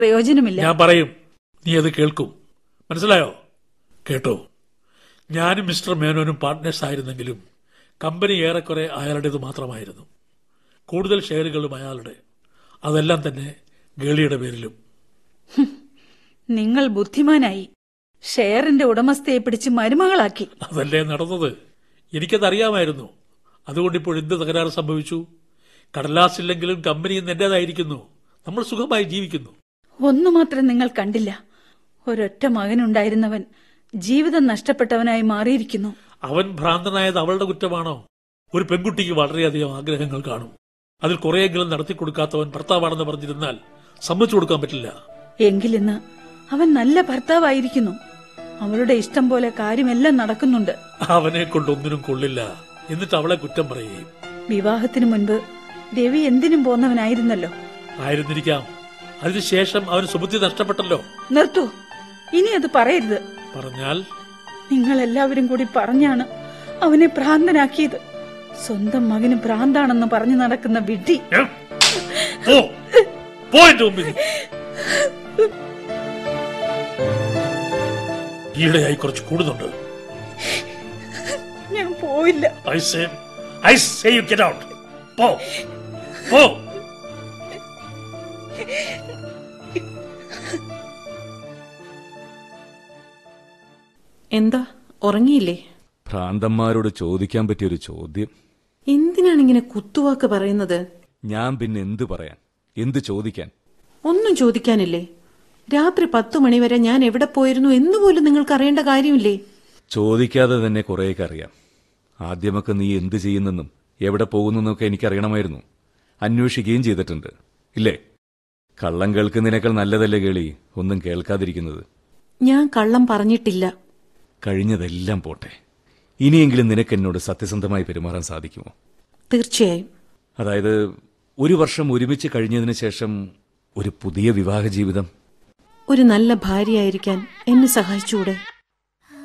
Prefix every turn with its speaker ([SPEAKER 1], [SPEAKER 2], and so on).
[SPEAKER 1] പ്രയോജനമില്ല
[SPEAKER 2] ഞാൻ പറയും നീ അത് കേൾക്കും മനസ്സിലായോ കേട്ടോ ഞാനും മിസ്റ്റർ മേനോനും പാർട്ട്നേഴ്സ് ആയിരുന്നെങ്കിലും കമ്പനി ഏറെക്കുറെ അയാളുടേത് മാത്രമായിരുന്നു കൂടുതൽ ഷെയറുകളും അയാളുടെ അതെല്ലാം തന്നെ ഗേളിയുടെ പേരിലും
[SPEAKER 1] നിങ്ങൾ ബുദ്ധിമാനായി ഷെയറിന്റെ ഉടമസ്ഥയെ പിടിച്ച് മരുമകളാക്കി
[SPEAKER 2] അതല്ലേ നടന്നത് എനിക്കതറിയാമായിരുന്നു അതുകൊണ്ട് ഇപ്പോൾ എന്ത് തകരാറ് സംഭവിച്ചു കടലാസില്ലെങ്കിലും കമ്പനി ഇന്ന് എന്റേതായിരിക്കുന്നു നമ്മൾ സുഖമായി ജീവിക്കുന്നു
[SPEAKER 1] ഒന്നു മാത്രം നിങ്ങൾ കണ്ടില്ല ഒരൊറ്റ മകനുണ്ടായിരുന്നവൻ ജീവിതം നഷ്ടപ്പെട്ടവനായി മാറിയിരിക്കുന്നു
[SPEAKER 2] അവൻ ഭ്രാന്തനായത് അവളുടെ കുറ്റമാണോ ഒരു പെൺകുട്ടിക്ക് വളരെയധികം ആഗ്രഹങ്ങൾ കാണും അതിൽ കുറെയെങ്കിലും നടത്തി കൊടുക്കാത്തവൻ ഭർത്താവാണെന്ന് പറഞ്ഞിരുന്നാൽ സമ്മതിച്ചു കൊടുക്കാൻ പറ്റില്ല
[SPEAKER 1] എങ്കിലിന്ന് അവൻ നല്ല ഭർത്താവായിരിക്കുന്നു അവളുടെ ഇഷ്ടം പോലെ കാര്യമെല്ലാം നടക്കുന്നുണ്ട്
[SPEAKER 2] അവനെ കൊണ്ടൊന്നിനും കൊള്ളില്ല എന്നിട്ട് അവളെ കുറ്റം പറയുകയും
[SPEAKER 1] വിവാഹത്തിനു മുൻപ് രവി എന്തിനും പോന്നവനായിരുന്നല്ലോ
[SPEAKER 2] ആയിരുന്നിരിക്കാം അതിനുശേഷം അവന് സുബുദ്ധി നഷ്ടപ്പെട്ടല്ലോ
[SPEAKER 1] നിർത്തൂ ഇനി അത് പറയരുത്
[SPEAKER 2] പറഞ്ഞാൽ
[SPEAKER 1] നിങ്ങൾ എല്ലാവരും കൂടി പറഞ്ഞാണ് അവനെ ഭ്രാന്തനാക്കിയത് സ്വന്തം മകന് ഭ്രാന്താണെന്ന് പറഞ്ഞു നടക്കുന്ന വിഡ്ഢി
[SPEAKER 2] ഏ? പോ പോ എന്റെ മുമ്പിൽ ഈയിടെയായി കുറച്ച് കൂടുന്നുണ്ട്
[SPEAKER 1] ഞാൻ പോയില്ല
[SPEAKER 2] I say I say you get out പോ പോ
[SPEAKER 3] എന്താ ഉറങ്ങിയില്ലേ
[SPEAKER 4] ഭ്രാന്തന്മാരോട് ചോദിക്കാൻ പറ്റിയൊരു ചോദ്യം
[SPEAKER 3] എന്തിനാണ് ഇങ്ങനെ കുത്തുവാക്ക് പറയുന്നത്
[SPEAKER 4] ഞാൻ പിന്നെ എന്ത് പറയാൻ എന്ത് ചോദിക്കാൻ
[SPEAKER 3] ഒന്നും ചോദിക്കാനില്ലേ രാത്രി പത്തു മണിവരെ ഞാൻ എവിടെ പോയിരുന്നു എന്നുപോലും നിങ്ങൾക്ക് അറിയേണ്ട കാര്യമില്ലേ
[SPEAKER 4] ചോദിക്കാതെ തന്നെ കുറേയൊക്കെ അറിയാം ആദ്യമൊക്കെ നീ എന്ത് ചെയ്യുന്നെന്നും എവിടെ പോകുന്നെന്നൊക്കെ എനിക്കറിയണമായിരുന്നു അന്വേഷിക്കുകയും ചെയ്തിട്ടുണ്ട് ഇല്ലേ കള്ളം കേൾക്കുന്നതിനേക്കാൾ നല്ലതല്ലേ കേളി ഒന്നും കേൾക്കാതിരിക്കുന്നത്
[SPEAKER 3] ഞാൻ കള്ളം പറഞ്ഞിട്ടില്ല
[SPEAKER 4] കഴിഞ്ഞതെല്ലാം പോട്ടെ ഇനിയെങ്കിലും നിനക്ക് എന്നോട് സത്യസന്ധമായി പെരുമാറാൻ സാധിക്കുമോ
[SPEAKER 3] തീർച്ചയായും
[SPEAKER 4] അതായത് ഒരു വർഷം ഒരുമിച്ച് കഴിഞ്ഞതിന് ശേഷം ഒരു പുതിയ വിവാഹ ജീവിതം
[SPEAKER 3] ഒരു നല്ല ഭാര്യയായിരിക്കാൻ എന്നെ സഹായിച്ചുകൂടെ